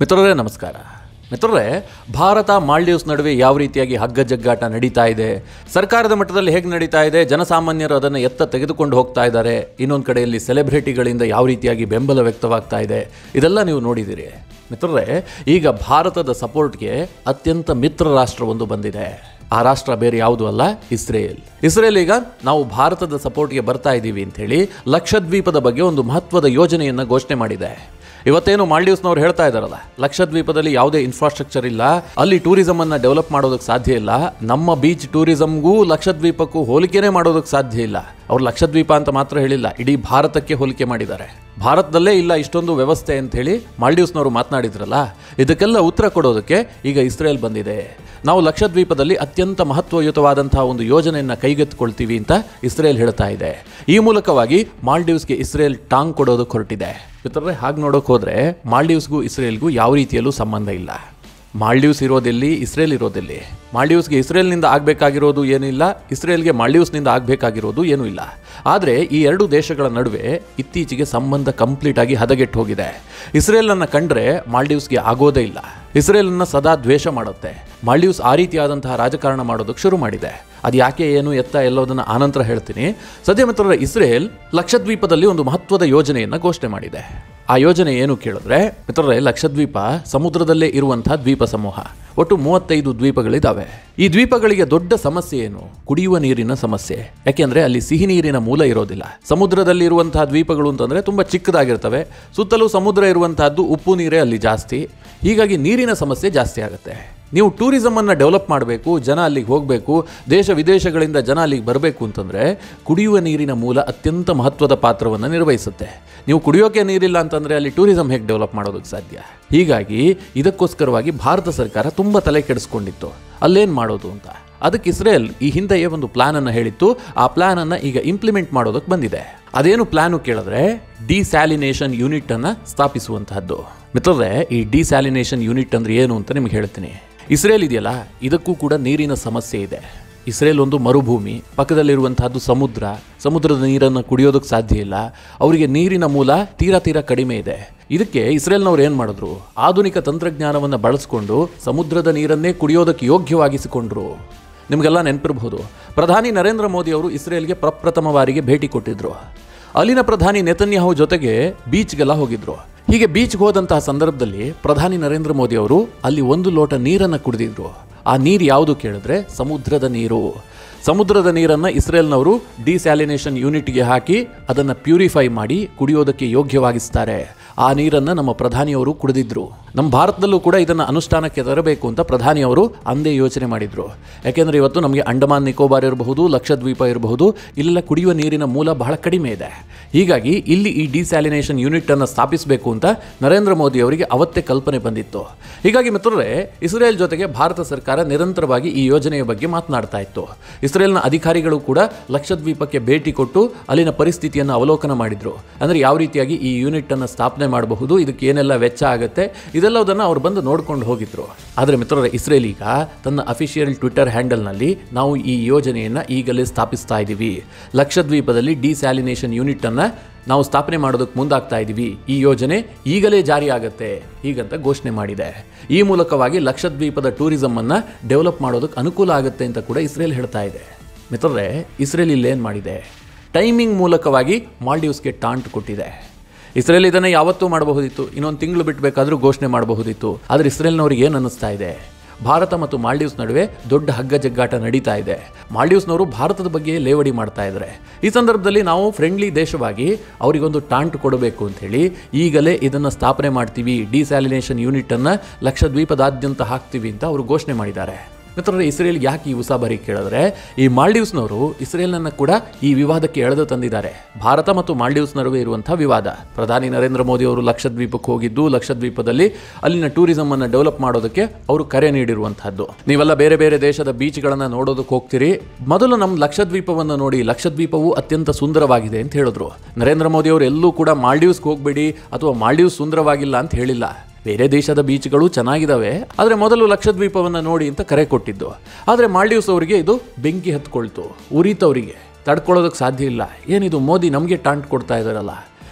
ಮಿತ್ರರೇ ನಮಸ್ಕಾರ ಮಿತ್ರರೇ ಭಾರತ ಮಾಲ್ಡೀವ್ಸ್ ನಡುವೆ ಯಾವ ರೀತಿಯಾಗಿ ಹಗ್ಗ ಜಗ್ಗಾಟ ನಡೀತಾ ಇದೆ ಸರ್ಕಾರದ ಮಟ್ಟದಲ್ಲಿ ಹೇಗೆ ನಡೀತಾ ಇದೆ ಜನಸಾಮಾನ್ಯರು ಅದನ್ನು ಎತ್ತ ತೆಗೆದುಕೊಂಡು ಹೋಗ್ತಾ ಇದ್ದಾರೆ ಇನ್ನೊಂದು ಕಡೆಯಲ್ಲಿ ಸೆಲೆಬ್ರಿಟಿಗಳಿಂದ ಯಾವ ರೀತಿಯಾಗಿ ಬೆಂಬಲ ವ್ಯಕ್ತವಾಗ್ತಾ ಇದೆ ಇದೆಲ್ಲ ನೀವು ನೋಡಿದ್ದೀರಿ ಮಿತ್ರರೇ ಈಗ ಭಾರತದ ಸಪೋರ್ಟ್ಗೆ ಅತ್ಯಂತ ಮಿತ್ರ ರಾಷ್ಟ್ರವೊಂದು ಬಂದಿದೆ ಆ ರಾಷ್ಟ್ರ ಬೇರೆ ಯಾವುದು ಅಲ್ಲ ಇಸ್ರೇಲ್ ಇಸ್ರೇಲ್ ಈಗ ನಾವು ಭಾರತದ ಸಪೋರ್ಟ್ಗೆ ಬರ್ತಾ ಇದ್ದೀವಿ ಅಂತ ಹೇಳಿ ಲಕ್ಷದ್ವೀಪದ ಬಗ್ಗೆ ಒಂದು ಮಹತ್ವದ ಯೋಜನೆಯನ್ನು ಘೋಷಣೆ ಮಾಡಿದೆ ಇವತ್ತೇನು ಮಾಲ್ಡೀವ್ಸ್ನವ್ರು ಹೇಳ್ತಾ ಇದ್ದಾರಲ್ಲ ಲಕ್ಷದ್ವೀಪದಲ್ಲಿ ಯಾವುದೇ ಇನ್ಫ್ರಾಸ್ಟ್ರಕ್ಚರ್ ಇಲ್ಲ ಅಲ್ಲಿ ಟೂರಿಸಂ ಅನ್ನ ಡೆವಲಪ್ ಮಾಡೋದಕ್ಕೆ ಸಾಧ್ಯ ಇಲ್ಲ ನಮ್ಮ ಬೀಚ್ ಟೂರಿಸಂಗೂ ಲಕ್ಷದ್ವೀಪಕ್ಕೂ ಹೋಲಿಕೆನೇ ಮಾಡೋದಕ್ಕೆ ಸಾಧ್ಯ ಇಲ್ಲ ಅವ್ರು ಲಕ್ಷದ್ವೀಪ ಅಂತ ಮಾತ್ರ ಹೇಳಿಲ್ಲ ಇಡೀ ಭಾರತಕ್ಕೆ ಹೋಲಿಕೆ ಮಾಡಿದ್ದಾರೆ ಭಾರತದಲ್ಲೇ ಇಲ್ಲ ಇಷ್ಟೊಂದು ವ್ಯವಸ್ಥೆ ಅಂತ ಹೇಳಿ ಮಾಲ್ಡೀವ್ಸ್ನವರು ಮಾತನಾಡಿದ್ರಲ್ಲ ಇದಕ್ಕೆಲ್ಲ ಉತ್ತರ ಕೊಡೋದಕ್ಕೆ ಈಗ ಇಸ್ರೇಲ್ ಬಂದಿದೆ ನಾವು ಲಕ್ಷದ್ವೀಪದಲ್ಲಿ ಅತ್ಯಂತ ಮಹತ್ವಯುತವಾದಂತಹ ಒಂದು ಯೋಜನೆಯನ್ನು ಕೈಗೆತ್ತಿಕೊಳ್ತೀವಿ ಅಂತ ಇಸ್ರೇಲ್ ಹೇಳ್ತಾ ಇದೆ ಈ ಮೂಲಕವಾಗಿ ಮಾಲ್ಡೀವ್ಸ್ಗೆ ಇಸ್ರೇಲ್ ಟಾಂಗ್ ಕೊಡೋದಕ್ಕೆ ಹೊರಟಿದೆ ಮಿತ್ರರೇ ಹಾಗೆ ನೋಡೋಕೆ ಹೋದ್ರೆ ಮಾಲ್ಡೀವ್ಸ್ಗೂ ಇಸ್ರೇಲ್ಗೂ ಯಾವ ರೀತಿಯಲ್ಲೂ ಸಂಬಂಧ ಇಲ್ಲ ಮಾಲ್ಡೀವ್ಸ್ ಇರೋದೆಲ್ಲಿ ಇಸ್ರೇಲ್ ಇರೋದೆಲ್ಲಿ ಮಾಲ್ಡೀವ್ಸ್ಗೆ ಇಸ್ರೇಲ್ನಿಂದ ಆಗಬೇಕಾಗಿರೋದು ಏನಿಲ್ಲ ಇಸ್ರೇಲ್ಗೆ ಮಾಲ್ಡೀವ್ಸ್ನಿಂದ ಆಗಬೇಕಾಗಿರೋದು ಏನೂ ಇಲ್ಲ ಆದರೆ ಈ ಎರಡು ದೇಶಗಳ ನಡುವೆ ಇತ್ತೀಚೆಗೆ ಸಂಬಂಧ ಕಂಪ್ಲೀಟ್ ಆಗಿ ಹದಗೆಟ್ಟು ಹೋಗಿದೆ ಇಸ್ರೇಲನ್ನು ಕಂಡ್ರೆ ಮಾಲ್ಡೀವ್ಸ್ಗೆ ಆಗೋದೇ ಇಲ್ಲ ಇಸ್ರೇಲನ್ನು ಸದಾ ದ್ವೇಷ ಮಾಡುತ್ತೆ ಮಾಲ್ಡೀವ್ಸ್ ಆ ರೀತಿಯಾದಂತಹ ರಾಜಕಾರಣ ಮಾಡೋದಕ್ಕೆ ಶುರು ಮಾಡಿದೆ ಅದು ಯಾಕೆ ಏನು ಎತ್ತ ಎಲ್ಲೋದನ್ನು ಆನಂತರ ಹೇಳ್ತೀನಿ ಸದ್ಯ ಮಿತ್ರರ ಇಸ್ರೇಲ್ ಲಕ್ಷದ್ವೀಪದಲ್ಲಿ ಒಂದು ಮಹತ್ವದ ಯೋಜನೆಯನ್ನು ಘೋಷಣೆ ಮಾಡಿದೆ ಆ ಯೋಜನೆ ಏನು ಕೇಳಿದ್ರೆ ಮಿತ್ರರೇ ಲಕ್ಷದ್ವೀಪ ಸಮುದ್ರದಲ್ಲೇ ಇರುವಂತಹ ದ್ವೀಪ ಸಮೂಹ ಒಟ್ಟು ಮೂವತ್ತೈದು ದ್ವೀಪಗಳಿದ್ದಾವೆ ಈ ದ್ವೀಪಗಳಿಗೆ ದೊಡ್ಡ ಸಮಸ್ಯೆ ಏನು ಕುಡಿಯುವ ನೀರಿನ ಸಮಸ್ಯೆ ಯಾಕೆಂದ್ರೆ ಅಲ್ಲಿ ಸಿಹಿ ನೀರಿನ ಮೂಲ ಇರೋದಿಲ್ಲ ಸಮುದ್ರದಲ್ಲಿ ಇರುವಂತಹ ದ್ವೀಪಗಳು ಅಂತಂದ್ರೆ ತುಂಬಾ ಚಿಕ್ಕದಾಗಿರ್ತವೆ ಸುತ್ತಲೂ ಸಮುದ್ರ ಇರುವಂತಹದ್ದು ಉಪ್ಪು ನೀರೇ ಅಲ್ಲಿ ಜಾಸ್ತಿ ಹೀಗಾಗಿ ನೀರಿನ ಸಮಸ್ಯೆ ಜಾಸ್ತಿ ಆಗುತ್ತೆ ನೀವು ಟೂರಿಸಮ್ ಅನ್ನ ಡೆವಲಪ್ ಮಾಡಬೇಕು ಜನ ಅಲ್ಲಿಗೆ ಹೋಗಬೇಕು ದೇಶ ವಿದೇಶಗಳಿಂದ ಜನ ಅಲ್ಲಿಗೆ ಬರಬೇಕು ಅಂತಂದ್ರೆ ಕುಡಿಯುವ ನೀರಿನ ಮೂಲ ಅತ್ಯಂತ ಮಹತ್ವದ ಪಾತ್ರವನ್ನು ನಿರ್ವಹಿಸುತ್ತೆ ನೀವು ಕುಡಿಯೋಕೆ ನೀರಿಲ್ಲ ಅಂತಂದ್ರೆ ಅಲ್ಲಿ ಟೂರಿಸಂ ಹೇಗೆ ಡೆವಲಪ್ ಮಾಡೋದಕ್ಕೆ ಸಾಧ್ಯ ಹೀಗಾಗಿ ಇದಕ್ಕೋಸ್ಕರವಾಗಿ ಭಾರತ ಸರ್ಕಾರ ತುಂಬ ತಲೆ ಕೆಡಿಸ್ಕೊಂಡಿತ್ತು ಅಲ್ಲೇನು ಮಾಡೋದು ಅಂತ ಅದಕ್ಕೆ ಇಸ್ರೇಲ್ ಈ ಹಿಂದೆಯೇ ಒಂದು ಪ್ಲಾನ್ ಅನ್ನು ಹೇಳಿತ್ತು ಆ ಪ್ಲಾನ್ ಅನ್ನ ಈಗ ಇಂಪ್ಲಿಮೆಂಟ್ ಮಾಡೋದಕ್ಕೆ ಬಂದಿದೆ ಅದೇನು ಪ್ಲಾನು ಕೇಳಿದ್ರೆ ಡಿಸ್ಯಾಲಿನೇಷನ್ ಯೂನಿಟ್ ಅನ್ನ ಸ್ಥಾಪಿಸುವಂತಹದ್ದು ಮಿತ್ರರೇ ಈ ಡಿಸ್ಯಾಲಿನೇಷನ್ ಯೂನಿಟ್ ಅಂದ್ರೆ ಏನು ಅಂತ ನಿಮ್ಗೆ ಹೇಳ್ತೀನಿ ಇಸ್ರೇಲ್ ಇದೆಯಲ್ಲ ಇದಕ್ಕೂ ಕೂಡ ನೀರಿನ ಸಮಸ್ಯೆ ಇದೆ ಇಸ್ರೇಲ್ ಒಂದು ಮರುಭೂಮಿ ಪಕ್ಕದಲ್ಲಿರುವಂತಹದ್ದು ಸಮುದ್ರ ಸಮುದ್ರದ ನೀರನ್ನು ಕುಡಿಯೋದಕ್ಕೆ ಸಾಧ್ಯ ಇಲ್ಲ ಅವರಿಗೆ ನೀರಿನ ಮೂಲ ತೀರಾ ತೀರಾ ಕಡಿಮೆ ಇದೆ ಇದಕ್ಕೆ ಇಸ್ರೇಲ್ನವ್ರು ಏನು ಮಾಡಿದ್ರು ಆಧುನಿಕ ತಂತ್ರಜ್ಞಾನವನ್ನು ಬಳಸಿಕೊಂಡು ಸಮುದ್ರದ ನೀರನ್ನೇ ಕುಡಿಯೋದಕ್ಕೆ ಯೋಗ್ಯವಾಗಿಸಿಕೊಂಡ್ರು ನಿಮಗೆಲ್ಲ ನೆನಪಿರಬಹುದು ಪ್ರಧಾನಿ ನರೇಂದ್ರ ಮೋದಿ ಅವರು ಇಸ್ರೇಲ್ಗೆ ಪ್ರಪ್ರಥಮ ಬಾರಿಗೆ ಭೇಟಿ ಕೊಟ್ಟಿದ್ರು ಅಲ್ಲಿನ ಪ್ರಧಾನಿ ನೆತನ್ಯಾಹು ಜೊತೆಗೆ ಬೀಚ್ಗೆಲ್ಲ ಹೋಗಿದ್ರು ಹೀಗೆ ಬೀಚ್ಗೆ ಹೋದಂತಹ ಸಂದರ್ಭದಲ್ಲಿ ಪ್ರಧಾನಿ ನರೇಂದ್ರ ಮೋದಿ ಅವರು ಅಲ್ಲಿ ಒಂದು ಲೋಟ ನೀರನ್ನು ಕುಡಿದಿದ್ರು ಆ ನೀರು ಯಾವುದು ಕೇಳಿದ್ರೆ ಸಮುದ್ರದ ನೀರು ಸಮುದ್ರದ ನೀರನ್ನು ಇಸ್ರೇಲ್ನವರು ಡಿಸ್ಯಾಲಿನೇಷನ್ ಯೂನಿಟ್ಗೆ ಹಾಕಿ ಅದನ್ನು ಪ್ಯೂರಿಫೈ ಮಾಡಿ ಕುಡಿಯೋದಕ್ಕೆ ಯೋಗ್ಯವಾಗಿಸ್ತಾರೆ ಆ ನೀರನ್ನು ನಮ್ಮ ಪ್ರಧಾನಿಯವರು ಕುಡಿದಿದ್ರು ನಮ್ಮ ಭಾರತದಲ್ಲೂ ಕೂಡ ಇದನ್ನು ಅನುಷ್ಠಾನಕ್ಕೆ ತರಬೇಕು ಅಂತ ಪ್ರಧಾನಿಯವರು ಅಂದೇ ಯೋಚನೆ ಮಾಡಿದ್ರು ಯಾಕೆಂದರೆ ಇವತ್ತು ನಮಗೆ ಅಂಡಮಾನ್ ನಿಕೋಬಾರ್ ಇರಬಹುದು ಲಕ್ಷದ್ವೀಪ ಇರಬಹುದು ಇಲ್ಲೆಲ್ಲ ಕುಡಿಯುವ ನೀರಿನ ಮೂಲ ಬಹಳ ಕಡಿಮೆ ಇದೆ ಹೀಗಾಗಿ ಇಲ್ಲಿ ಈ ಡಿಸ್ಯಾಲಿನೇಷನ್ ಯೂನಿಟ್ ಅನ್ನು ಸ್ಥಾಪಿಸಬೇಕು ಅಂತ ನರೇಂದ್ರ ಮೋದಿ ಅವರಿಗೆ ಅವತ್ತೇ ಕಲ್ಪನೆ ಬಂದಿತ್ತು ಹೀಗಾಗಿ ಮಿತ್ರರೇ ಇಸ್ರೇಲ್ ಜೊತೆಗೆ ಭಾರತ ಸರ್ಕಾರ ನಿರಂತರವಾಗಿ ಈ ಯೋಜನೆಯ ಬಗ್ಗೆ ಮಾತನಾಡ್ತಾ ಇತ್ತು ಇಸ್ರೇಲ್ನ ಅಧಿಕಾರಿಗಳು ಕೂಡ ಲಕ್ಷದ್ವೀಪಕ್ಕೆ ಭೇಟಿ ಕೊಟ್ಟು ಅಲ್ಲಿನ ಪರಿಸ್ಥಿತಿಯನ್ನು ಅವಲೋಕನ ಮಾಡಿದ್ರು ಅಂದರೆ ಯಾವ ರೀತಿಯಾಗಿ ಈ ಯೂನಿಟ್ ಅನ್ನು ಸ್ಥಾಪನೆ ಮಾಡಬಹುದು ಇದಕ್ಕೆ ಏನೆಲ್ಲ ವೆಚ್ಚ ಆಗುತ್ತೆ ಇದೆಲ್ಲದನ್ನು ಅವ್ರು ಬಂದು ನೋಡ್ಕೊಂಡು ಹೋಗಿದ್ರು ಆದರೆ ಮಿತ್ರರ ಇಸ್ರೇಲ್ ಈಗ ತನ್ನ ಅಫಿಷಿಯಲ್ ಟ್ವಿಟರ್ ಹ್ಯಾಂಡಲ್ನಲ್ಲಿ ನಾವು ಈ ಯೋಜನೆಯನ್ನು ಈಗಲೇ ಸ್ಥಾಪಿಸ್ತಾ ಇದ್ದೀವಿ ಲಕ್ಷದ್ವೀಪದಲ್ಲಿ ಡಿಸ್ಯಾಲಿನೇಷನ್ ಯೂನಿಟ್ ಅನ್ನ ನಾವು ಸ್ಥಾಪನೆ ಮಾಡೋದಕ್ಕೆ ಮುಂದಾಗ್ತಾ ಇದ್ದೀವಿ ಈ ಯೋಜನೆ ಈಗಲೇ ಜಾರಿ ಆಗುತ್ತೆ ಹೀಗಂತ ಘೋಷಣೆ ಮಾಡಿದೆ ಈ ಮೂಲಕವಾಗಿ ಲಕ್ಷದ್ವೀಪದ ಟೂರಿಸಂ ಅನ್ನ ಡೆವಲಪ್ ಮಾಡೋದಕ್ಕೆ ಅನುಕೂಲ ಆಗುತ್ತೆ ಅಂತ ಕೂಡ ಇಸ್ರೇಲ್ ಹೇಳ್ತಾ ಇದೆ ಮಿತ್ರರೇ ಇಸ್ರೇಲ್ ಇಲ್ಲೇನು ಮಾಡಿದೆ ಟೈಮಿಂಗ್ ಮೂಲಕವಾಗಿ ಮಾಲ್ಡೀವ್ಸ್ಗೆ ಟಾಂಟ್ ಕೊಟ್ಟಿದೆ ಇಸ್ರೇಲ್ ಇದನ್ನು ಯಾವತ್ತೂ ಮಾಡಬಹುದಿತ್ತು ಇನ್ನೊಂದು ತಿಂಗಳು ಬಿಟ್ಟಬೇಕಾದ್ರೂ ಘೋಷಣೆ ಮಾಡಬಹುದಿತ್ತು ಆದರೆ ಇಸ್ರೇಲ್ನವ್ರಿಗೆ ಏನು ಅನ್ನಿಸ್ತಾ ಇದೆ ಭಾರತ ಮತ್ತು ಮಾಲ್ಡೀವ್ಸ್ ನಡುವೆ ದೊಡ್ಡ ಹಗ್ಗ ಜಗ್ಗಾಟ ನಡೀತಾ ಇದೆ ಮಾಲ್ಡೀವ್ಸ್ನವರು ಭಾರತದ ಬಗ್ಗೆ ಲೇವಡಿ ಮಾಡ್ತಾ ಇದ್ದಾರೆ ಈ ಸಂದರ್ಭದಲ್ಲಿ ನಾವು ಫ್ರೆಂಡ್ಲಿ ದೇಶವಾಗಿ ಅವರಿಗೊಂದು ಟಾಂಟ್ ಕೊಡಬೇಕು ಅಂತ ಹೇಳಿ ಈಗಲೇ ಇದನ್ನು ಸ್ಥಾಪನೆ ಮಾಡ್ತೀವಿ ಡಿಸ್ಯಾಲಿನೇಷನ್ ಯೂನಿಟನ್ನು ಲಕ್ಷದ್ವೀಪದಾದ್ಯಂತ ಹಾಕ್ತೀವಿ ಅಂತ ಅವರು ಘೋಷಣೆ ಮಾಡಿದ್ದಾರೆ ಮಿತ್ರರೇ ಇಸ್ರೇಲ್ ಯಾಕೆ ಈ ಉಸಾಬರಿ ಕೇಳಿದ್ರೆ ಈ ಮಾಲ್ಡೀವ್ಸ್ನವರು ಇಸ್ರೇಲ್ನನ್ನು ಕೂಡ ಈ ವಿವಾದಕ್ಕೆ ಎಳೆದು ತಂದಿದ್ದಾರೆ ಭಾರತ ಮತ್ತು ಮಾಲ್ಡೀವ್ಸ್ ನಡುವೆ ಇರುವಂತಹ ವಿವಾದ ಪ್ರಧಾನಿ ನರೇಂದ್ರ ಮೋದಿ ಅವರು ಲಕ್ಷದ್ವೀಪಕ್ಕೆ ಹೋಗಿದ್ದು ಲಕ್ಷದ್ವೀಪದಲ್ಲಿ ಅಲ್ಲಿನ ಟೂರಿಸಂ ಅನ್ನು ಡೆವಲಪ್ ಮಾಡೋದಕ್ಕೆ ಅವರು ಕರೆ ನೀಡಿರುವಂತಹದ್ದು ನೀವೆಲ್ಲ ಬೇರೆ ಬೇರೆ ದೇಶದ ಬೀಚ್ಗಳನ್ನು ನೋಡೋದಕ್ಕೆ ಹೋಗ್ತೀರಿ ಮೊದಲು ನಮ್ಮ ಲಕ್ಷದ್ವೀಪವನ್ನು ನೋಡಿ ಲಕ್ಷದ್ವೀಪವು ಅತ್ಯಂತ ಸುಂದರವಾಗಿದೆ ಅಂತ ಹೇಳಿದ್ರು ನರೇಂದ್ರ ಮೋದಿ ಅವರು ಎಲ್ಲೂ ಕೂಡ ಮಾಲ್ಡೀವ್ಸ್ಗೆ ಹೋಗಬೇಡಿ ಅಥವಾ ಮಾಲ್ಡೀವ್ಸ್ ಸುಂದರವಾಗಿಲ್ಲ ಅಂತ ಹೇಳಿಲ್ಲ ಬೇರೆ ದೇಶದ ಬೀಚ್ಗಳು ಚೆನ್ನಾಗಿದ್ದಾವೆ ಆದರೆ ಮೊದಲು ಲಕ್ಷದ್ವೀಪವನ್ನು ನೋಡಿ ಅಂತ ಕರೆ ಕೊಟ್ಟಿದ್ದು ಆದರೆ ಮಾಲ್ಡೀವ್ಸ್ ಅವರಿಗೆ ಇದು ಬೆಂಕಿ ಹತ್ಕೊಳ್ತು ಉರಿತವರಿಗೆ ತಡ್ಕೊಳ್ಳೋದಕ್ಕೆ ಸಾಧ್ಯ ಇಲ್ಲ ಏನಿದು ಮೋದಿ ನಮಗೆ ಟಾಂಟ್ ಕೊಡ್ತಾ ಇದ್ದಾರಲ್ಲ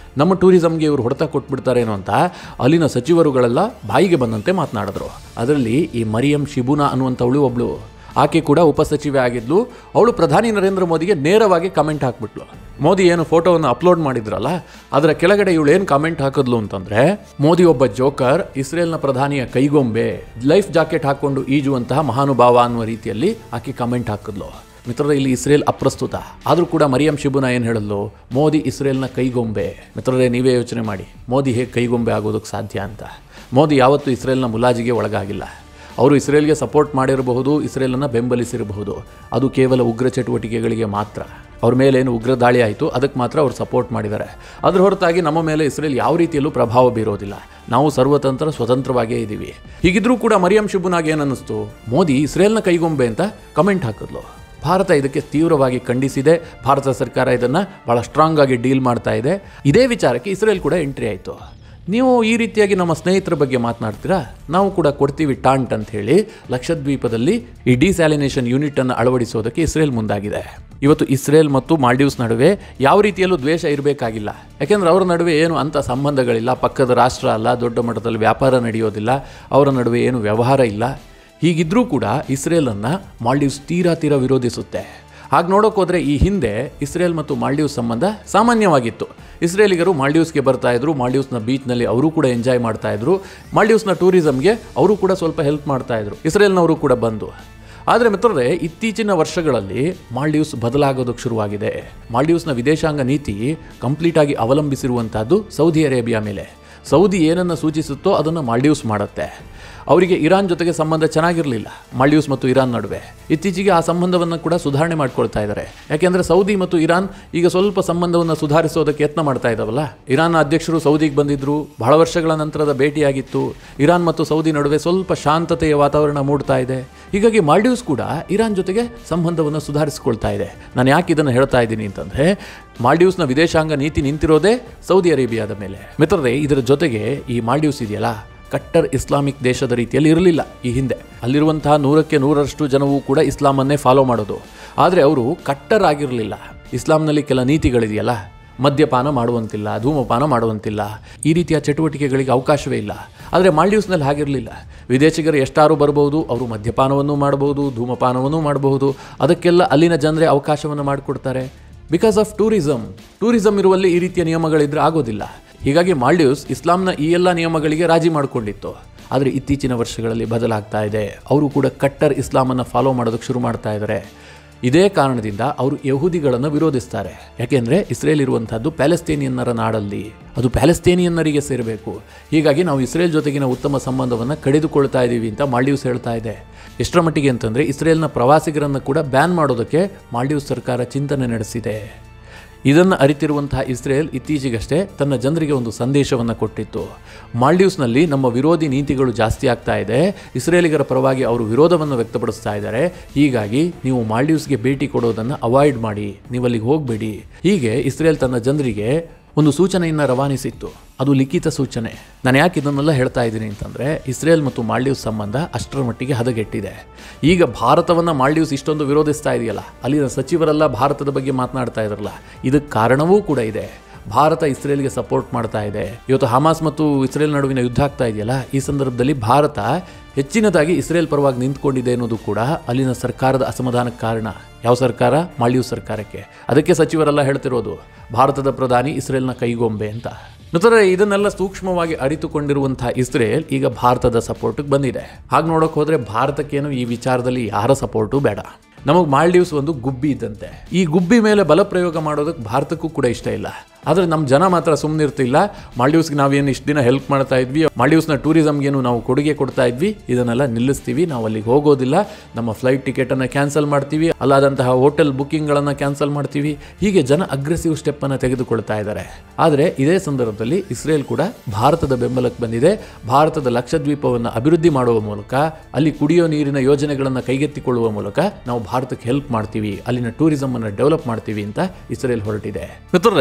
ನಮ್ಮ ಟೂರಿಸಂಗೆ ಇವರು ಹೊಡೆತ ಕೊಟ್ಬಿಡ್ತಾರೇನೋ ಅಂತ ಅಲ್ಲಿನ ಸಚಿವರುಗಳೆಲ್ಲ ಬಾಯಿಗೆ ಬಂದಂತೆ ಮಾತನಾಡಿದ್ರು ಅದರಲ್ಲಿ ಈ ಮರಿಯಂ ಶಿಬುನಾ ಅನ್ನುವಂಥವಳು ಒಬ್ಳು ಆಕೆ ಕೂಡ ಉಪಸಚಿವೆ ಆಗಿದ್ಲು ಅವಳು ಪ್ರಧಾನಿ ನರೇಂದ್ರ ಮೋದಿಗೆ ನೇರವಾಗಿ ಕಮೆಂಟ್ ಹಾಕ್ಬಿಟ್ಲು ಮೋದಿ ಏನು ಫೋಟೋವನ್ನು ಅಪ್ಲೋಡ್ ಮಾಡಿದ್ರಲ್ಲ ಅದರ ಕೆಳಗಡೆ ಇವಳು ಏನು ಕಾಮೆಂಟ್ ಹಾಕಿದ್ಲು ಅಂತಂದ್ರೆ ಮೋದಿ ಒಬ್ಬ ಜೋಕರ್ ಇಸ್ರೇಲ್ನ ಪ್ರಧಾನಿಯ ಕೈಗೊಂಬೆ ಲೈಫ್ ಜಾಕೆಟ್ ಹಾಕೊಂಡು ಈಜುವಂತಹ ಮಹಾನುಭಾವ ಅನ್ನುವ ರೀತಿಯಲ್ಲಿ ಆಕೆ ಕಮೆಂಟ್ ಹಾಕಿದ್ಲು ಮಿತ್ರರೇ ಇಲ್ಲಿ ಇಸ್ರೇಲ್ ಅಪ್ರಸ್ತುತ ಆದರೂ ಕೂಡ ಮರಿಯಂ ಶಿಬುನ ಏನು ಹೇಳಲು ಮೋದಿ ಇಸ್ರೇಲ್ನ ಕೈಗೊಂಬೆ ಮಿತ್ರರೇ ನೀವೇ ಯೋಚನೆ ಮಾಡಿ ಮೋದಿ ಹೇಗೆ ಕೈಗೊಂಬೆ ಆಗೋದಕ್ಕೆ ಸಾಧ್ಯ ಅಂತ ಮೋದಿ ಯಾವತ್ತೂ ಇಸ್ರೇಲ್ನ ಮುಲಾಜಿಗೆ ಒಳಗಾಗಿಲ್ಲ ಅವರು ಇಸ್ರೇಲ್ಗೆ ಸಪೋರ್ಟ್ ಮಾಡಿರಬಹುದು ಇಸ್ರೇಲನ್ನು ಬೆಂಬಲಿಸಿರಬಹುದು ಅದು ಕೇವಲ ಉಗ್ರ ಚಟುವಟಿಕೆಗಳಿಗೆ ಮಾತ್ರ ಅವ್ರ ಮೇಲೆ ಏನು ಉಗ್ರ ದಾಳಿ ಆಯಿತು ಅದಕ್ಕೆ ಮಾತ್ರ ಅವ್ರು ಸಪೋರ್ಟ್ ಮಾಡಿದ್ದಾರೆ ಅದ್ರ ಹೊರತಾಗಿ ನಮ್ಮ ಮೇಲೆ ಇಸ್ರೇಲ್ ಯಾವ ರೀತಿಯಲ್ಲೂ ಪ್ರಭಾವ ಬೀರೋದಿಲ್ಲ ನಾವು ಸರ್ವತಂತ್ರ ಸ್ವತಂತ್ರವಾಗೇ ಇದ್ದೀವಿ ಹೀಗಿದ್ರೂ ಕೂಡ ಮರಿಯಂ ಶಿಬುನಾಗ್ ಏನನ್ನಿಸ್ತು ಮೋದಿ ಇಸ್ರೇಲ್ನ ಕೈಗೊಂಬೆ ಅಂತ ಕಮೆಂಟ್ ಹಾಕಿದ್ಲು ಭಾರತ ಇದಕ್ಕೆ ತೀವ್ರವಾಗಿ ಖಂಡಿಸಿದೆ ಭಾರತ ಸರ್ಕಾರ ಇದನ್ನು ಭಾಳ ಸ್ಟ್ರಾಂಗ್ ಆಗಿ ಡೀಲ್ ಮಾಡ್ತಾ ಇದೆ ಇದೇ ವಿಚಾರಕ್ಕೆ ಇಸ್ರೇಲ್ ಕೂಡ ಎಂಟ್ರಿ ಆಯಿತು ನೀವು ಈ ರೀತಿಯಾಗಿ ನಮ್ಮ ಸ್ನೇಹಿತರ ಬಗ್ಗೆ ಮಾತನಾಡ್ತೀರಾ ನಾವು ಕೂಡ ಕೊಡ್ತೀವಿ ಟಾಂಟ್ ಅಂತ ಹೇಳಿ ಲಕ್ಷದ್ವೀಪದಲ್ಲಿ ಈ ಡಿಸ್ಯಾಲಿನೇಷನ್ ಯೂನಿಟನ್ನು ಅಳವಡಿಸೋದಕ್ಕೆ ಇಸ್ರೇಲ್ ಮುಂದಾಗಿದೆ ಇವತ್ತು ಇಸ್ರೇಲ್ ಮತ್ತು ಮಾಲ್ಡೀವ್ಸ್ ನಡುವೆ ಯಾವ ರೀತಿಯಲ್ಲೂ ದ್ವೇಷ ಇರಬೇಕಾಗಿಲ್ಲ ಯಾಕೆಂದ್ರೆ ಅವರ ನಡುವೆ ಏನು ಅಂಥ ಸಂಬಂಧಗಳಿಲ್ಲ ಪಕ್ಕದ ರಾಷ್ಟ್ರ ಅಲ್ಲ ದೊಡ್ಡ ಮಟ್ಟದಲ್ಲಿ ವ್ಯಾಪಾರ ನಡೆಯೋದಿಲ್ಲ ಅವರ ನಡುವೆ ಏನು ವ್ಯವಹಾರ ಇಲ್ಲ ಹೀಗಿದ್ರೂ ಕೂಡ ಇಸ್ರೇಲನ್ನು ಮಾಲ್ಡೀವ್ಸ್ ತೀರಾ ತೀರಾ ವಿರೋಧಿಸುತ್ತೆ ಹಾಗೆ ನೋಡೋಕೆ ಹೋದರೆ ಈ ಹಿಂದೆ ಇಸ್ರೇಲ್ ಮತ್ತು ಮಾಲ್ಡೀವ್ಸ್ ಸಂಬಂಧ ಸಾಮಾನ್ಯವಾಗಿತ್ತು ಇಸ್ರೇಲಿಗರು ಮಾಲ್ಡೀವ್ಸ್ಗೆ ಬರ್ತಾ ಇದ್ರು ಮಾಲ್ಡೀವ್ಸ್ನ ಬೀಚ್ನಲ್ಲಿ ಅವರು ಕೂಡ ಎಂಜಾಯ್ ಮಾಡ್ತಾ ಇದ್ರು ಮಾಲ್ಡೀವ್ಸ್ನ ಟೂರಿಸಂಗೆ ಅವರು ಕೂಡ ಸ್ವಲ್ಪ ಹೆಲ್ಪ್ ಮಾಡ್ತಾ ಇದ್ರು ಇಸ್ರೇಲ್ನವರು ಕೂಡ ಬಂದು ಆದರೆ ಮಿತ್ರರೇ ಇತ್ತೀಚಿನ ವರ್ಷಗಳಲ್ಲಿ ಮಾಲ್ಡೀವ್ಸ್ ಬದಲಾಗೋದಕ್ಕೆ ಶುರುವಾಗಿದೆ ಮಾಲ್ಡೀವ್ಸ್ನ ವಿದೇಶಾಂಗ ನೀತಿ ಕಂಪ್ಲೀಟಾಗಿ ಅವಲಂಬಿಸಿರುವಂತಹದ್ದು ಸೌದಿ ಅರೇಬಿಯಾ ಮೇಲೆ ಸೌದಿ ಏನನ್ನು ಸೂಚಿಸುತ್ತೋ ಅದನ್ನು ಮಾಲ್ಡೀವ್ಸ್ ಮಾಡುತ್ತೆ ಅವರಿಗೆ ಇರಾನ್ ಜೊತೆಗೆ ಸಂಬಂಧ ಚೆನ್ನಾಗಿರಲಿಲ್ಲ ಮಾಲ್ಡೀವ್ಸ್ ಮತ್ತು ಇರಾನ್ ನಡುವೆ ಇತ್ತೀಚೆಗೆ ಆ ಸಂಬಂಧವನ್ನು ಕೂಡ ಸುಧಾರಣೆ ಮಾಡ್ಕೊಳ್ತಾ ಇದ್ದಾರೆ ಯಾಕೆಂದರೆ ಸೌದಿ ಮತ್ತು ಇರಾನ್ ಈಗ ಸ್ವಲ್ಪ ಸಂಬಂಧವನ್ನು ಸುಧಾರಿಸೋದಕ್ಕೆ ಯತ್ನ ಮಾಡ್ತಾ ಇದ್ದಾವಲ್ಲ ಇರಾನ್ ಅಧ್ಯಕ್ಷರು ಸೌದಿಗೆ ಬಂದಿದ್ದರು ಬಹಳ ವರ್ಷಗಳ ನಂತರದ ಭೇಟಿಯಾಗಿತ್ತು ಇರಾನ್ ಮತ್ತು ಸೌದಿ ನಡುವೆ ಸ್ವಲ್ಪ ಶಾಂತತೆಯ ವಾತಾವರಣ ಮೂಡ್ತಾ ಇದೆ ಹೀಗಾಗಿ ಮಾಲ್ಡೀವ್ಸ್ ಕೂಡ ಇರಾನ್ ಜೊತೆಗೆ ಸಂಬಂಧವನ್ನು ಸುಧಾರಿಸಿಕೊಳ್ತಾ ಇದೆ ನಾನು ಯಾಕೆ ಇದನ್ನು ಹೇಳ್ತಾ ಇದ್ದೀನಿ ಅಂತಂದರೆ ಮಾಲ್ಡೀವ್ಸ್ನ ವಿದೇಶಾಂಗ ನೀತಿ ನಿಂತಿರೋದೇ ಸೌದಿ ಅರೇಬಿಯಾದ ಮೇಲೆ ಮಿತ್ರರೇ ಇದರ ಜೊತೆಗೆ ಈ ಮಾಲ್ಡೀವ್ಸ್ ಇದೆಯಲ್ಲ ಕಟ್ಟರ್ ಇಸ್ಲಾಮಿಕ್ ದೇಶದ ರೀತಿಯಲ್ಲಿ ಇರಲಿಲ್ಲ ಈ ಹಿಂದೆ ಅಲ್ಲಿರುವಂತಹ ನೂರಕ್ಕೆ ನೂರರಷ್ಟು ಜನವು ಕೂಡ ಇಸ್ಲಾಮನ್ನೇ ಫಾಲೋ ಮಾಡೋದು ಆದರೆ ಅವರು ಕಟ್ಟರ್ ಆಗಿರಲಿಲ್ಲ ಇಸ್ಲಾಂನಲ್ಲಿ ಕೆಲ ನೀತಿಗಳಿದೆಯಲ್ಲ ಮದ್ಯಪಾನ ಮಾಡುವಂತಿಲ್ಲ ಧೂಮಪಾನ ಮಾಡುವಂತಿಲ್ಲ ಈ ರೀತಿಯ ಚಟುವಟಿಕೆಗಳಿಗೆ ಅವಕಾಶವೇ ಇಲ್ಲ ಆದರೆ ಮಾಲ್ಡೀವ್ಸ್ನಲ್ಲಿ ಹಾಗಿರಲಿಲ್ಲ ವಿದೇಶಿಗರು ಎಷ್ಟಾರು ಬರ್ಬೋದು ಅವರು ಮದ್ಯಪಾನವನ್ನು ಮಾಡಬಹುದು ಧೂಮಪಾನವನ್ನು ಮಾಡಬಹುದು ಅದಕ್ಕೆಲ್ಲ ಅಲ್ಲಿನ ಜನರೇ ಅವಕಾಶವನ್ನು ಮಾಡಿಕೊಡ್ತಾರೆ ಬಿಕಾಸ್ ಆಫ್ ಟೂರಿಸಂ ಟೂರಿಸಂ ಇರುವಲ್ಲಿ ಈ ರೀತಿಯ ನಿಯಮಗಳಿದ್ರೆ ಆಗೋದಿಲ್ಲ ಹೀಗಾಗಿ ಮಾಲ್ಡೀವ್ಸ್ ಇಸ್ಲಾಂನ ಈ ಎಲ್ಲ ನಿಯಮಗಳಿಗೆ ರಾಜಿ ಮಾಡಿಕೊಂಡಿತ್ತು ಆದರೆ ಇತ್ತೀಚಿನ ವರ್ಷಗಳಲ್ಲಿ ಬದಲಾಗ್ತಾ ಇದೆ ಅವರು ಕೂಡ ಕಟ್ಟರ್ ಇಸ್ಲಾಮನ್ನು ಫಾಲೋ ಮಾಡೋದಕ್ಕೆ ಶುರು ಮಾಡ್ತಾ ಇದ್ದಾರೆ ಇದೇ ಕಾರಣದಿಂದ ಅವರು ಯಹೂದಿಗಳನ್ನು ವಿರೋಧಿಸ್ತಾರೆ ಯಾಕೆಂದರೆ ಇಸ್ರೇಲ್ ಇರುವಂಥದ್ದು ಪ್ಯಾಲೆಸ್ತೇನಿಯನ್ನರ ನಾಡಲ್ಲಿ ಅದು ಪ್ಯಾಲೆಸ್ತೇನಿಯನ್ನರಿಗೆ ಸೇರಬೇಕು ಹೀಗಾಗಿ ನಾವು ಇಸ್ರೇಲ್ ಜೊತೆಗಿನ ಉತ್ತಮ ಸಂಬಂಧವನ್ನು ಕಡಿದುಕೊಳ್ತಾ ಇದ್ದೀವಿ ಅಂತ ಮಾಲ್ಡೀವ್ಸ್ ಹೇಳ್ತಾ ಇದೆ ಎಷ್ಟರ ಮಟ್ಟಿಗೆ ಅಂತಂದರೆ ಇಸ್ರೇಲ್ನ ಪ್ರವಾಸಿಗರನ್ನು ಕೂಡ ಬ್ಯಾನ್ ಮಾಡೋದಕ್ಕೆ ಮಾಲ್ಡೀವ್ಸ್ ಸರ್ಕಾರ ಚಿಂತನೆ ನಡೆಸಿದೆ ಇದನ್ನು ಅರಿತಿರುವಂತಹ ಇಸ್ರೇಲ್ ಇತ್ತೀಚೆಗಷ್ಟೇ ತನ್ನ ಜನರಿಗೆ ಒಂದು ಸಂದೇಶವನ್ನು ಕೊಟ್ಟಿತ್ತು ಮಾಲ್ಡೀವ್ಸ್ನಲ್ಲಿ ನಮ್ಮ ವಿರೋಧಿ ನೀತಿಗಳು ಜಾಸ್ತಿ ಆಗ್ತಾ ಇದೆ ಇಸ್ರೇಲಿಗರ ಪರವಾಗಿ ಅವರು ವಿರೋಧವನ್ನು ವ್ಯಕ್ತಪಡಿಸ್ತಾ ಇದ್ದಾರೆ ಹೀಗಾಗಿ ನೀವು ಮಾಲ್ಡೀವ್ಸ್ಗೆ ಭೇಟಿ ಕೊಡೋದನ್ನು ಅವಾಯ್ಡ್ ಮಾಡಿ ನೀವು ಅಲ್ಲಿಗೆ ಹೋಗಬೇಡಿ ಹೀಗೆ ಇಸ್ರೇಲ್ ತನ್ನ ಜನರಿಗೆ ಒಂದು ಸೂಚನೆಯನ್ನು ರವಾನಿಸಿತ್ತು ಅದು ಲಿಖಿತ ಸೂಚನೆ ನಾನು ಯಾಕೆ ಇದನ್ನೆಲ್ಲ ಹೇಳ್ತಾ ಇದ್ದೀನಿ ಅಂತಂದರೆ ಇಸ್ರೇಲ್ ಮತ್ತು ಮಾಲ್ಡೀವ್ಸ್ ಸಂಬಂಧ ಅಷ್ಟರ ಮಟ್ಟಿಗೆ ಹದಗೆಟ್ಟಿದೆ ಈಗ ಭಾರತವನ್ನು ಮಾಲ್ಡೀವ್ಸ್ ಇಷ್ಟೊಂದು ವಿರೋಧಿಸ್ತಾ ಇದೆಯಲ್ಲ ಅಲ್ಲಿನ ಸಚಿವರೆಲ್ಲ ಭಾರತದ ಬಗ್ಗೆ ಮಾತನಾಡ್ತಾ ಇದ್ರಲ್ಲ ಇದಕ್ಕೆ ಕಾರಣವೂ ಕೂಡ ಇದೆ ಭಾರತ ಇಸ್ರೇಲ್ಗೆ ಸಪೋರ್ಟ್ ಮಾಡ್ತಾ ಇದೆ ಇವತ್ತು ಹಮಾಸ್ ಮತ್ತು ಇಸ್ರೇಲ್ ನಡುವಿನ ಯುದ್ಧ ಆಗ್ತಾ ಇದೆಯಲ್ಲ ಈ ಸಂದರ್ಭದಲ್ಲಿ ಭಾರತ ಹೆಚ್ಚಿನದಾಗಿ ಇಸ್ರೇಲ್ ಪರವಾಗಿ ನಿಂತ್ಕೊಂಡಿದೆ ಅನ್ನೋದು ಕೂಡ ಅಲ್ಲಿನ ಸರ್ಕಾರದ ಅಸಮಾಧಾನಕ್ಕೆ ಕಾರಣ ಯಾವ ಸರ್ಕಾರ ಮಾಲ್ಡೀವ್ ಸರ್ಕಾರಕ್ಕೆ ಅದಕ್ಕೆ ಸಚಿವರೆಲ್ಲ ಹೇಳ್ತಿರೋದು ಭಾರತದ ಪ್ರಧಾನಿ ಇಸ್ರೇಲ್ನ ಕೈಗೊಂಬೆ ಅಂತ ನಂತರ ಇದನ್ನೆಲ್ಲ ಸೂಕ್ಷ್ಮವಾಗಿ ಅರಿತುಕೊಂಡಿರುವಂತಹ ಇಸ್ರೇಲ್ ಈಗ ಭಾರತದ ಸಪೋರ್ಟಿಗೆ ಬಂದಿದೆ ಹಾಗೆ ನೋಡೋಕೆ ಹೋದರೆ ಭಾರತಕ್ಕೇನು ಈ ವಿಚಾರದಲ್ಲಿ ಯಾರ ಸಪೋರ್ಟು ಬೇಡ ನಮಗೆ ಮಾಲ್ಡೀವ್ಸ್ ಒಂದು ಗುಬ್ಬಿ ಇದ್ದಂತೆ ಈ ಗುಬ್ಬಿ ಮೇಲೆ ಬಲಪ್ರಯೋಗ ಮಾಡೋದಕ್ಕೆ ಭಾರತಕ್ಕೂ ಕೂಡ ಇಷ್ಟ ಇಲ್ಲ ಆದರೆ ನಮ್ಮ ಜನ ಮಾತ್ರ ಸುಮ್ಮನಿರ್ತಿಲ್ಲ ಮಾಲ್ಡೀವ್ಸ್ಗೆ ನಾವೇನು ಇಷ್ಟು ದಿನ ಹೆಲ್ಪ್ ಮಾಡ್ತಾ ಇದ್ವಿ ಮಾಲ್ಡೀವ್ಸ್ನ ಟೂರಿಸಮ್ಗೇನು ನಾವು ಕೊಡುಗೆ ಕೊಡ್ತಾ ಇದ್ವಿ ಇದನ್ನೆಲ್ಲ ನಿಲ್ಲಿಸ್ತೀವಿ ನಾವು ಅಲ್ಲಿಗೆ ಹೋಗೋದಿಲ್ಲ ನಮ್ಮ ಫ್ಲೈಟ್ ಟಿಕೆಟನ್ನು ಕ್ಯಾನ್ಸಲ್ ಮಾಡ್ತೀವಿ ಅಲ್ಲಾದಂತಹ ಹೋಟೆಲ್ ಬುಕ್ಕಿಂಗ್ಗಳನ್ನು ಕ್ಯಾನ್ಸಲ್ ಮಾಡ್ತೀವಿ ಹೀಗೆ ಜನ ಅಗ್ರೆಸಿವ್ ಸ್ಟೆಪ್ಪನ್ನು ತೆಗೆದುಕೊಳ್ತಾ ಇದ್ದಾರೆ ಆದರೆ ಇದೇ ಸಂದರ್ಭದಲ್ಲಿ ಇಸ್ರೇಲ್ ಕೂಡ ಭಾರತದ ಬೆಂಬಲಕ್ಕೆ ಬಂದಿದೆ ಭಾರತದ ಲಕ್ಷದ್ವೀಪವನ್ನು ಅಭಿವೃದ್ಧಿ ಮಾಡುವ ಮೂಲಕ ಅಲ್ಲಿ ಕುಡಿಯೋ ನೀರಿನ ಯೋಜನೆಗಳನ್ನು ಕೈಗೆತ್ತಿಕೊಳ್ಳುವ ಮೂಲಕ ನಾವು ಭಾರತಕ್ಕೆ ಹೆಲ್ಪ್ ಮಾಡ್ತೀವಿ ಅಲ್ಲಿನ ಟೂರಿಸಮ್ ಅನ್ನು ಡೆವಲಪ್ ಮಾಡ್ತೀವಿ ಅಂತ ಇಸ್ರೇಲ್ ಹೊರಟಿದೆ ಮಿತ್ರರೇ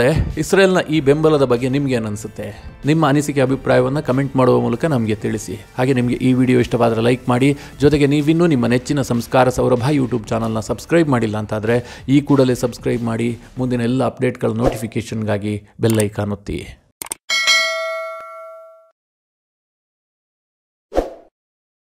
ಇಸ್ರೇಲ್ನ ಈ ಬೆಂಬಲದ ಬಗ್ಗೆ ನಿಮ್ಗೆ ಏನು ಅನಿಸುತ್ತೆ ನಿಮ್ಮ ಅನಿಸಿಕೆ ಅಭಿಪ್ರಾಯವನ್ನು ಕಮೆಂಟ್ ಮಾಡುವ ಮೂಲಕ ನಮಗೆ ತಿಳಿಸಿ ಹಾಗೆ ನಿಮಗೆ ಈ ವಿಡಿಯೋ ಇಷ್ಟವಾದರೆ ಲೈಕ್ ಮಾಡಿ ಜೊತೆಗೆ ನೀವಿನ್ನೂ ನಿಮ್ಮ ನೆಚ್ಚಿನ ಸಂಸ್ಕಾರ ಸೌರಭ ಯೂಟ್ಯೂಬ್ ಚಾನಲ್ನ ಸಬ್ಸ್ಕ್ರೈಬ್ ಮಾಡಿಲ್ಲ ಅಂತಾದರೆ ಈ ಕೂಡಲೇ ಸಬ್ಸ್ಕ್ರೈಬ್ ಮಾಡಿ ಮುಂದಿನ ಎಲ್ಲ ಅಪ್ಡೇಟ್ಗಳ ನೋಟಿಫಿಕೇಷನ್ಗಾಗಿ ಬೆಲ್ ಐಕಾನ್ ಒತ್ತಿ